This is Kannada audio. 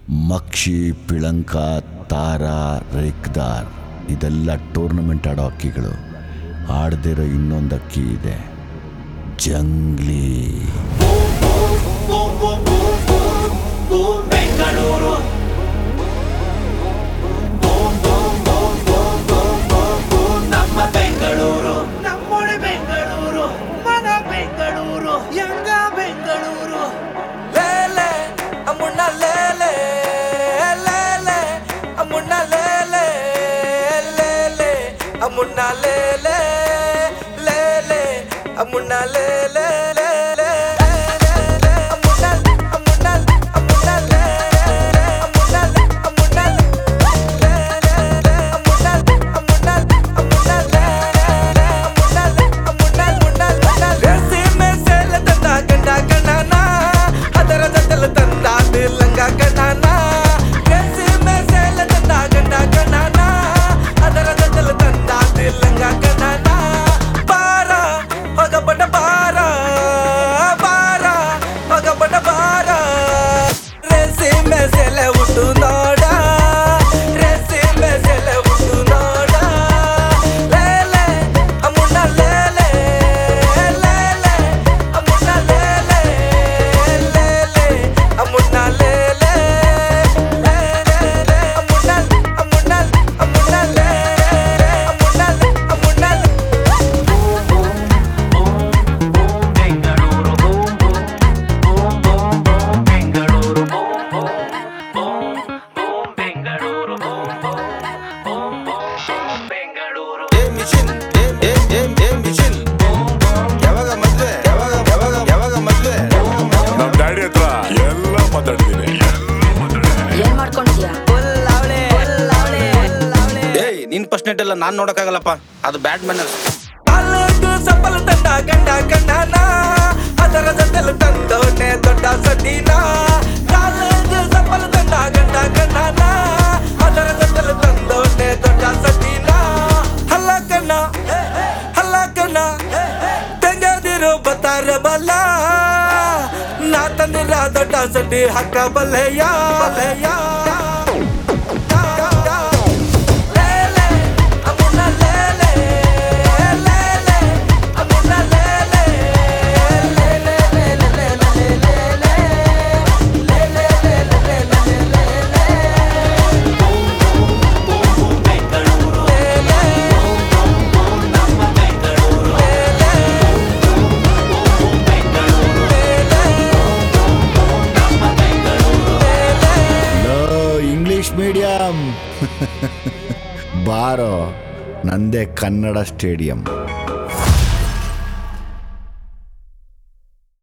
ಮಕ್ಷಿ ಪಿಳಂಕ ತಾರಾ ರೇಕ್ದಾರ್ ಇದೆಲ್ಲ ಟೂರ್ನಮೆಂಟ್ ಆಡೋ ಅಕ್ಕಿಗಳು ಆಡದಿರೋ ಇನ್ನೊಂದು ಅಕ್ಕಿ ಇದೆ ಜಂಗ್ಲಿ ಬೆಂಗಳೂರು ನಮ್ಮ ಬೆಂಗಳೂರು ನಮ್ಮೊಡೆ ಬೆಂಗಳೂರು ಮನ ಬೆಂಗಳೂರು ಯಂಗ ಬೆಂಗಳೂರು ಲೇಲೆ ಅಮ್ಮುಣ್ಣ ಲೇಲೆ ಲೇಲೆ ಅಮ್ಮುಣ್ಣ ಲೇಲೆ ಲೇಲೆ ಅಮ್ಮುಣ್ಣ ಲೇಲೆ ಲೇಲೆ ಅಮ್ಮುಣ್ಣ ಲೇಲೆ ಲೇಲೆ ಅಮ್ಮುಣ್ಣ ಅಮ್ಮುಣ್ಣ ಅಮ್ಮುಣ್ಣ ಲೇಲೆ ಅಮ್ಮುಣ್ಣ ಅಮ್ಮುಣ್ಣ ಲೇಲೆ ಅಮ್ಮುಣ್ಣ ಅಮ್ಮುಣ್ಣ ಅಮ್ಮುಣ್ಣ ಲೇಲೆ ಅಮ್ಮುಣ್ಣ ಅಮ್ಮುಣ್ಣ ಅಮ್ಮುಣ್ಣ ರೇಸಿ ಮೇಸೆಲ ತಂದ ಗಂಡ ಗಣನ ಅದರ ಜೊತೆಲ ತಂದ ಲಂಗ ಗಣನ ರೇಸಿ ಮೇಸೆಲ ತಂದ ಗಂಡ ಗಣನ ಅದರ ಜೊತೆಲ ತಂದ ಲಂಗ ಗಣನ ಬಾರ ಹೊಗಪಟ ಬಾರ ಬಾರ ಹೊಗಪಟ ಬಾರ ರೇಸಿ ಮೇಸೆಲ ಉಟ್ಟು ನೋಡ ರೇಸಿ ಮೇಸೆಲ ಉಟ್ಟು ನೋಡ ಲೇಲೆ ಅಮ್ಮುಣ್ಣ ಲೇಲೆ ಲೇಲೆ ಅಮ್ಮುಣ್ಣ ಲೇಲೆ ಲೇಲೆ ಅಮ್ಮುಣ್ಣ ಲೇಲೆ ಲೇಲೆ ಅಮ್ಮುಣ್ಣ ಅಮ್ಮುಣ್ಣ ಅಮ್ಮುಣ್ಣ ಲೇಲೆ ಅಮ್ಮುಣ್ಣ ಅಮ್ಮುಣ್ಣ ಬೆಂಗಳೂರು ಬೆಂಗಳೂರು ಬೆಂಗಳೂರು ಬೆಂಗಳೂರು ಏ ಮಿಷಿನ್ ಏ ಏ ಏ ಏ ಮಿಷಿನ್ ಯಾವಾಗ ಮದ್ವೆ ಯಾವಾಗ ಯಾವಾಗ ಯಾವಾಗ ಮದ್ವೆ ನಮ್ ಡ್ಯಾಡಿ ಹತ್ರ ಎಲ್ಲ ಮಾತಾಡಿದೀನಿ ಏನ್ ಮಾಡ್ಕೊಂಡಿದ್ಯಾ ಏಯ್ ನಿನ್ ಫಸ್ಟ್ ನೈಟ್ ಎಲ್ಲ ನಾನ್ ನೋಡಕ್ಕಾಗಲ್ಲಪ್ಪ ಅದು ಬ್ಯಾಡ್ ಮ್ಯಾನರ್ಸ್ ಕಾಲೇಜು ಸಫಲ ತಂಡ ಗಂಡ ಗಂಡನ ಅದರ ಜೊತೆಲು ತಂದವನೇ ದೊಡ್ಡ ಸಡ್ಡಿನ ಕಾಲೇಜು ಸಫಲ ತಂಡ ಗಂಡ ಗಂಡನ ಅದರ ಜೊತೆಲು ತಂದವನೇ ದೊಡ್ಡ ಸಡ್ಡಿನ ಹಲ್ಲ ಕಣ್ಣ ಹಲ್ಲ ಕಣ್ಣ ತೆಗೆದಿರು ಬತ್ತಾರ ಬಲ್ಲ ನಾ ತಂದಿರ ದೊಡ್ಡ ಸಡ್ಡಿ ಹಾಕ ಬಲ್ಲೆಯ ಬಲ್ಲೆಯ ಲೇಲೆ ಅಮ್ಮುಣ್ಣ ಲೇಲೆ ಲೇಲೆ ಅಮ್ಮುಣ್ಣ ಲೇಲೆ ಲೇಲೆ ಲೇಲೆ ಲೇಲೆ ಲೇಲೆ ಬೆಂಗಳೂರು ನಮ್ಮ ಬೆಂಗಳೂರು ಬೆಂಗಳೂರು ನಮ್ಮ ಬೆಂಗಳೂರು ಲೋ ಇಂಗ್ಲಿಷ್ ಮೀಡಿಯಂ ಬಾರೋ ನಂದೇ ಕನ್ನಡ ಸ್ಟೇಡಿಯಂ